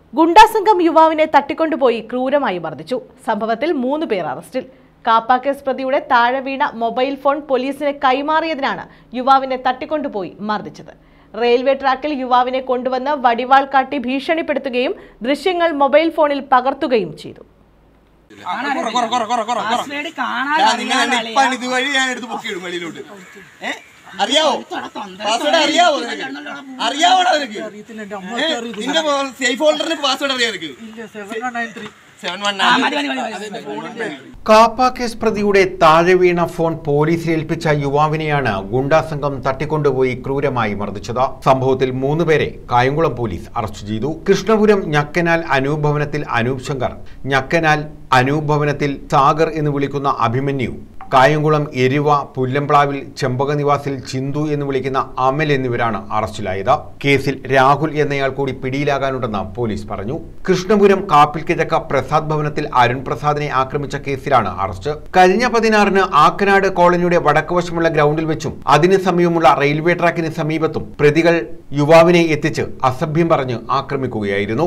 ഗുണ്ടാസംഘം യുവാവിനെ തട്ടിക്കൊണ്ടുപോയി ക്രൂരമായി മർദ്ദിച്ചു സംഭവത്തിൽ മൂന്ന് പേർ അറസ്റ്റിൽ കാപ്പ കേസ് പ്രതിയുടെ താഴെ വീണ മൊബൈൽ ഫോൺ പോലീസിന് കൈമാറിയതിനാണ് യുവാവിനെ തട്ടിക്കൊണ്ടുപോയി മർദ്ദിച്ചത് റെയിൽവേ ട്രാക്കിൽ യുവാവിനെ കൊണ്ടുവന്ന് വടിവാൾ കാട്ടി ഭീഷണിപ്പെടുത്തുകയും ദൃശ്യങ്ങൾ മൊബൈൽ ഫോണിൽ പകർത്തുകയും ചെയ്തു കൊറ, കൊറ, കൊറ, കൊറ, കൊറ, കൊറ. പാസ്വേഡ് കാണാൻ ഞാൻ നിങ്ങളെ അറിയാൻ ഇപ്പം ഇതുവഴി ഞാൻ എടുത്ത് പൊക്കിയിടും വെളിയിലോട്ട് ഏ അറിയാവോ പാസ്വേഡ് അറിയാവോ നിനക്ക് അറിയാവോടാ നിനക്ക് ഏ? നിന്റെ സേഫ് ഹോൾഡറിന് പാസ്വേഡ് അറിയാം നിനക്ക് സെവൻ വൺ ആ, മതി, മതി, മതി, മതി. കാപ്പ കേസ് പ്രതിയുടെ താഴെ വീണ ഫോൺ പോലീസിൽ ഏൽപ്പിച്ച യുവാവിനെയാണ് ഗുണ്ടാസംഘം തട്ടിക്കൊണ്ടുപോയി ക്രൂരമായി മർദ്ദിച്ചത് സംഭവത്തിൽ മൂന്ന് പേരെ കായംകുളം പോലീസ് അറസ്റ്റ് ചെയ്തു കൃഷ്ണപുരം ഞക്കനാൽ അനൂപ് ഭവനത്തിൽ അനൂപ് ശങ്കർ ഞക്കനാൽ അനൂപ് ഭവനത്തിൽ സാഗർ എന്ന് വിളിക്കുന്ന അഭിമന്യു കായംകുളം എരുവ പുല്ലംപ്ലാവിൽ ചെമ്പക നിവാസിൽ ചിന്തു എന്ന് വിളിക്കുന്ന അമൽ എന്നിവരാണ് അറസ്റ്റിലായത് കേസിൽ രാഹുൽ എന്നയാൾ കൂടി പിടിയിലാകാനുണ്ടെന്ന് പോലീസ് പറഞ്ഞു കൃഷ്ണപുരം കാപ്പിൽ കിഴക്ക പ്രസാദ് ഭവനത്തിൽ അരുൺ പ്രസാദിനെ ആക്രമിച്ച കേസിലാണ് അറസ്റ്റ് കഴിഞ്ഞ പതിനാറിന് ആക്കനാട് കോളനിയുടെ വടക്കുവശമുള്ള ഗ്രൗണ്ടിൽ വെച്ചും അതിന് സമീപമുള്ള റെയിൽവേ ട്രാക്കിന് സമീപത്തും പ്രതികൾ യുവാവിനെ എത്തിച്ച് അസഭ്യം പറഞ്ഞ് ആക്രമിക്കുകയായിരുന്നു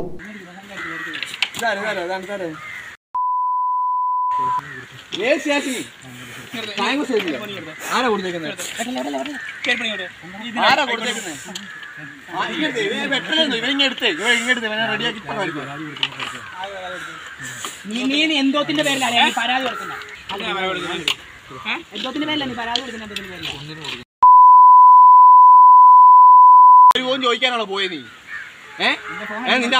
ആരാ കൊടുത്തേക്കുന്നത് ആരാ കൊടുത്തേക്കുന്നത് ആ, ഇങ്ങെടുത്ത്. ഇവൻ വെട്ടലൊന്നും. ഇവൻ ഇങ്ങെടുത്ത്. ഇവൻ ഇങ്ങെടുത്ത്. ഇവനെ റെഡിയാക്കി ഇപ്പൊ കാണിക്കാം. നീ നീ നീ എന്തോത്തിന്റെ പേരിലാണ് ഈ പരാതി കൊടുക്കുന്നത് എന്തോത്തിന്റെ പേരിലാണ് നീ പരാതി കൊടുക്കുന്നത് എന്തോത്തിന്റെ പേരിലാണ് ഒരു ഫോൺ ചോദിക്കാനാണോ പോയത് നീ ഏ ഏ, നിന്റെ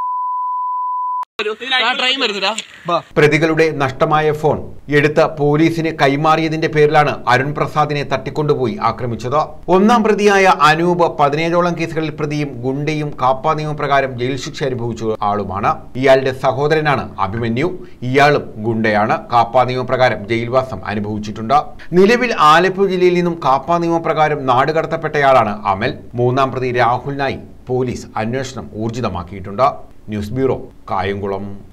ട്രെയിൻ വരുന്നില്ല പ്രതികളുടെ നഷ്ടമായ ഫോൺ എടുത്ത് പോലീസിന് കൈമാറിയതിന്റെ പേരിലാണ് അരുൺ പ്രസാദിനെ തട്ടിക്കൊണ്ടുപോയി ആക്രമിച്ചത് ഒന്നാം പ്രതിയായ അനൂപ് പതിനേഴോളം കേസുകളിൽ പ്രതിയും ഗുണ്ടയും കാപ്പ നിയമപ്രകാരം ജയിൽ ശിക്ഷ അനുഭവിച്ച ആളുമാണ് ഇയാളുടെ സഹോദരനാണ് അഭിമന്യു ഇയാളും ഗുണ്ടയാണ് കാപ്പ നിയമപ്രകാരം ജയിൽവാസം അനുഭവിച്ചിട്ടുണ്ട് നിലവിൽ ആലപ്പുഴ ജില്ലയിൽ നിന്നും കാപ്പ നിയമപ്രകാരം നാടുകടത്തപ്പെട്ടയാളാണ് അമൽ മൂന്നാം പ്രതി രാഹുലിനായി പോലീസ് അന്വേഷണം ഊർജിതമാക്കിയിട്ടുണ്ട് ന്യൂസ് ബ്യൂറോ കായംകുളം